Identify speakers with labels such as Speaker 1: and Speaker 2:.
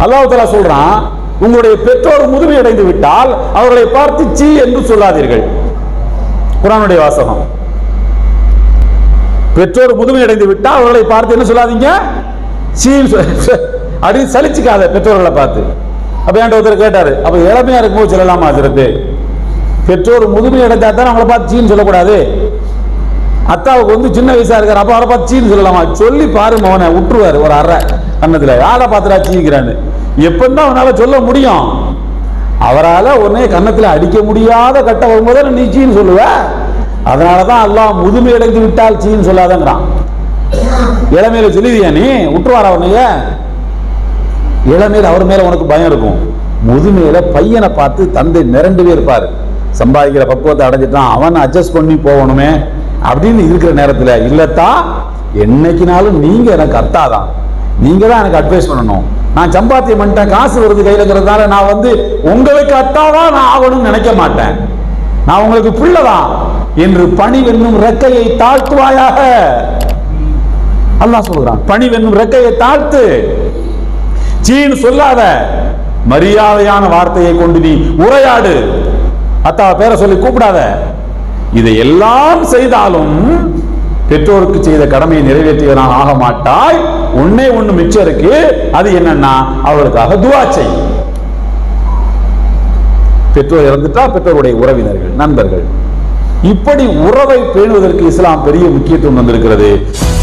Speaker 1: அல்லாஹ் தஆலா சொல்றான் உங்களுடைய பெற்றோர் முதுமை அடைந்து விட்டால் அவர்களை பார்த்து சீ என்று சொல்லாதீர்கள் குர்ஆனுடைய வாசகம் பெற்றோர் முதுமை அடைந்து விட்டால் அவர்களை பார்த்து என்ன சொல்லாதீங்க சீ அப்படின்னு சலிச்சுக்காத பெற்றோர்களை பார்த்து அப்ப என்கிட்ட ஒருத்தர் கேட்டாரு அப்ப இளமையா இருக்கும்போது சொல்லலாமா சிறப்பு பெற்றோர் முதுமை அடைஞ்சா தான் அவங்கள பார்த்து சீன்னு சொல்லக்கூடாது அத்தாவுக்கு வந்து சின்ன வயசா இருக்காரு அப்ப அவரை பார்த்து சீன்னு சொல்லலாமா சொல்லி பாரு மவனை விட்டுருவாரு ஒரு அரை கண்ணத்துல யாரை பார்த்துடா சீங்கிறான்னு எப்பந்தான் அவனால சொல்ல முடியும் அவரால உடனே கன்னத்துல அடிக்க முடியாத கட்ட வரும்போது நீ சீன்னு சொல்லுவ அதனாலதான் அல்லாஹ் முதுமை அடைந்து விட்டால் சீன்னு சொல்லாதங்கிறான் இளமையில சொல்லுவியா நீ விட்டுருவாரா உன்னைய இளமையில அவர் மேல உனக்கு பயம் இருக்கும் முதுமையில பையனை பார்த்து தந்தை மிரண்டுவே இருப்பாரு சம்பாதிக்கிற பக்குவத்தை அடைஞ்சிட்டான் அவன் அட்ஜஸ்ட் பண்ணி போகணுமே அப்படின்னு இருக்கிற நேரத்துல இல்லத்தா என்னைக்குனாலும் நீங்க எனக்கு அத்தாதான் நீங்க தான் எனக்கு அட்வைஸ் பண்ணணும் நான் சம்பாத்தியம் பண்ணிட்டேன் காசு வருது கையிலங்கிறதுனால நான் வந்து உங்களுக்கு அத்தாவா நான் ஆகணும்னு நினைக்க மாட்டேன் நான் உங்களுக்கு பிள்ளைதான் என்று பணிவென்னும் ரெக்கையை தாழ்த்துவாயாக அல்லாஹ் சொல்கிறான் பணிவென்னும் ரெக்கையை தாழ்த்து சீன் சொல்லாத மரியாதையான வார்த்தையை கொண்டு நீ உரையாடு அத்தா பேரை சொல்லி கூப்பிடாத இதை எல்லாம் செய்தாலும் பெற்றோருக்கு செய்த கடமையை நிறைவேற்றியவனாக ஆக மாட்டாய் ஒன்னே ஒண்ணு மிச்சம் இருக்கு அது என்னன்னா அவளுக்காக துவா செய் பெற்றோர் இறந்துட்டா பெற்றோருடைய உறவினர்கள் நண்பர்கள் இப்படி உறவை பேணுவதற்கு இஸ்லாம் பெரிய முக்கியத்துவம் வந்திருக்கிறது